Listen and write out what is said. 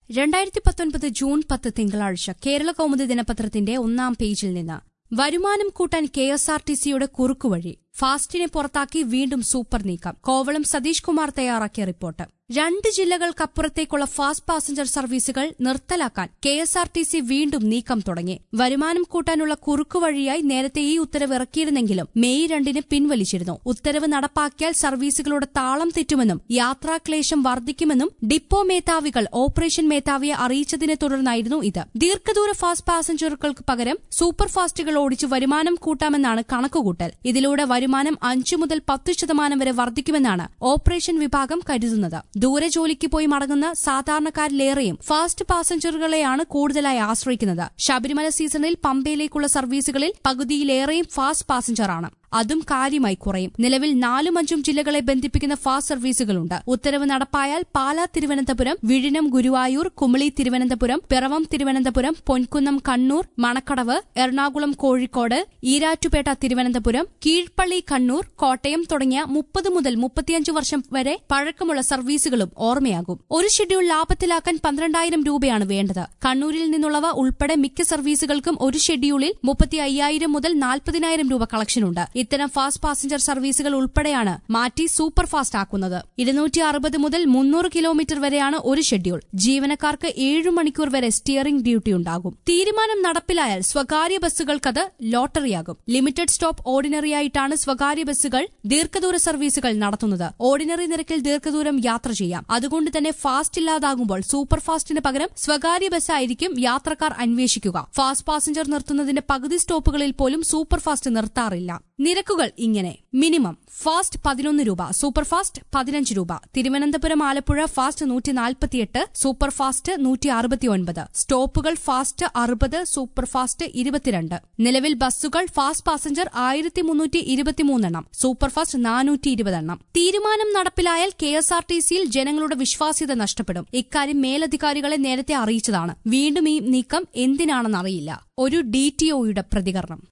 രണ്ടായിരത്തി പത്തൊൻപത് ജൂൺ പത്ത് തിങ്കളാഴ്ച കേരള കൗമുദി ദിനപത്രത്തിന്റെ ഒന്നാം പേജിൽ നിന്ന് വരുമാനം കൂട്ടാൻ കെ എസ് ആർ ടി സിയുടെ കുറുക്കുവഴി ഫാസ്റ്റിനെ പുറത്താക്കി വീണ്ടും സൂപ്പർ നീക്കം കോവളം സതീഷ് കുമാർ തയ്യാറാക്കിയ റിപ്പോർട്ട് രണ്ട് ജില്ലകൾക്കപ്പുറത്തേക്കുള്ള ഫാസ്റ്റ് പാസഞ്ചർ സർവീസുകൾ നിർത്തലാക്കാൻ K S R T C വീണ്ടും നീക്കം തുടങ്ങി വരുമാനം കൂട്ടാനുള്ള കുറുക്കുവഴിയായി നേരത്തെ ഈ ഉത്തരവ് ഇറക്കിയിരുന്നെങ്കിലും മെയ് രണ്ടിന് പിൻവലിച്ചിരുന്നു ഉത്തരവ് നടപ്പാക്കിയാൽ സർവീസുകളുടെ താളം തെറ്റുമെന്നും യാത്രാക്ലേശം വർദ്ധിക്കുമെന്നും ഡിപ്പോ മേധാവികൾ ഓപ്പറേഷൻ മേധാവിയെ അറിയിച്ചതിനെ തുടർന്നായിരുന്നു ഇത് ദീർഘദൂര ഫാസ്റ്റ് പാസഞ്ചറുകൾക്ക് പകരം സൂപ്പർ ഫാസ്റ്റുകൾ ഓടിച്ച് വരുമാനം കൂട്ടാമെന്നാണ് കണക്കുകൂട്ടൽ ഇതിലൂടെ വരുമാനം അഞ്ചു മുതൽ പത്ത് ശതമാനം വരെ വർദ്ധിക്കുമെന്നാണ് ഓപ്പറേഷൻ വിഭാഗം കരുതുന്നത് ദൂരെ ജോലിക്ക് പോയി മടങ്ങുന്ന സാധാരണക്കാരിലേറെയും ഫാസ്റ്റ് പാസഞ്ചറുകളെയാണ് കൂടുതലായി ആശ്രയിക്കുന്നത് ശബരിമല സീസണിൽ പമ്പയിലേക്കുള്ള സർവീസുകളിൽ പകുതിയിലേറെയും ഫാസ്റ്റ് പാസഞ്ചറാണ് അതും കാര്യമായി കുറയും നിലവിൽ നാലും അഞ്ചും ജില്ലകളെ ബന്ധിപ്പിക്കുന്ന ഫാസ്റ്റ് സർവീസുകളുണ്ട് ഉത്തരവ് നടപ്പായാൽ പാലാ തിരുവനന്തപുരം വിഴിനം ഗുരുവായൂർ കുമളി തിരുവനന്തപുരം പിറവം തിരുവനന്തപുരം പൊൻകുന്നം കണ്ണൂർ മണക്കടവ് എറണാകുളം കോഴിക്കോട് ഈരാറ്റുപേട്ട തിരുവനന്തപുരം കീഴ്പള്ളി കണ്ണൂർ കോട്ടയം തുടങ്ങിയ മുപ്പത് മുതൽ മുപ്പത്തിയഞ്ച് വർഷം വരെ പഴക്കമുള്ള സർവീസുകളും ഓർമ്മയാകും ഒരു ഷെഡ്യൂൾ ലാഭത്തിലാക്കാൻ പന്ത്രണ്ടായിരം രൂപയാണ് വേണ്ടത് കണ്ണൂരിൽ നിന്നുള്ളവ ഉൾപ്പെടെ മിക്ക സർവീസുകൾക്കും ഒരു ഷെഡ്യൂളിൽ മുപ്പത്തി അയ്യായിരം മുതൽ നാൽപ്പതിനായിരം രൂപ കളക്ഷനുണ്ട് ഇത്തരം ഫാസ്റ്റ് പാസഞ്ചർ സർവീസുകൾ ഉൾപ്പെടെയാണ് മാറ്റി സൂപ്പർ ഫാസ്റ്റ് ആക്കുന്നത് ഇരുന്നൂറ്റി അറുപത് മുതൽ മുന്നൂറ് കിലോമീറ്റർ വരെയാണ് ഒരു ഷെഡ്യൂൾ ജീവനക്കാർക്ക് ഏഴു മണിക്കൂർ വരെ സ്റ്റിയറിംഗ് ഡ്യൂട്ടി ഉണ്ടാകും തീരുമാനം നടപ്പിലായാൽ സ്വകാര്യ ബസ്സുകൾക്കത് ലോട്ടറിയാകും ലിമിറ്റഡ് സ്റ്റോപ്പ് ഓർഡിനറിയായിട്ടാണ് സ്വകാര്യ ബസ്സുകൾ ദീർഘദൂര സർവീസുകൾ നടത്തുന്നത് ഓർഡിനറി നിരക്കിൽ ദീർഘദൂരം യാത്ര ചെയ്യാം അതുകൊണ്ട് തന്നെ ഫാസ്റ്റ് ഇല്ലാതാകുമ്പോൾ സൂപ്പർ ഫാസ്റ്റിന് പകരം സ്വകാര്യ ബസ്സായിരിക്കും യാത്രക്കാർ അന്വേഷിക്കുക ഫാസ്റ്റ് പാസഞ്ചർ നിർത്തുന്നതിന്റെ പകുതി സ്റ്റോപ്പുകളിൽ പോലും സൂപ്പർ ഫാസ്റ്റ് നിർത്താറില്ല നിരക്കുകൾ ഇങ്ങനെ മിനിമം ഫാസ്റ്റ് പതിനൊന്ന് രൂപ സൂപ്പർ ഫാസ്റ്റ് പതിനഞ്ച് രൂപ തിരുവനന്തപുരം ആലപ്പുഴ ഫാസ്റ്റ് നൂറ്റി നാൽപ്പത്തിയെട്ട് സൂപ്പർ ഫാസ്റ്റ് നൂറ്റി അറുപത്തിയൊൻപത് സ്റ്റോപ്പുകൾ ഫാസ്റ്റ് അറുപത് സൂപ്പർ ഫാസ്റ്റ് ഇരുപത്തിരണ്ട് നിലവിൽ ബസ്സുകൾ ഫാസ്റ്റ് പാസഞ്ചർ ആയിരത്തി മുന്നൂറ്റി ഇരുപത്തിമൂന്നെണ്ണം സൂപ്പർ ഫാസ്റ്റ് നാനൂറ്റി ഇരുപതെണ്ണം തീരുമാനം നടപ്പിലായാൽ കെ എസ് ആർ ടി സിയിൽ ജനങ്ങളുടെ വിശ്വാസ്യത നഷ്ടപ്പെടും ഇക്കാര്യം മേലധികാരികളെ നേരത്തെ അറിയിച്ചതാണ് വീണ്ടും ഈ നീക്കം എന്തിനാണെന്നറിയില്ല ഒരു ഡി ടി ഒയുടെ പ്രതികരണം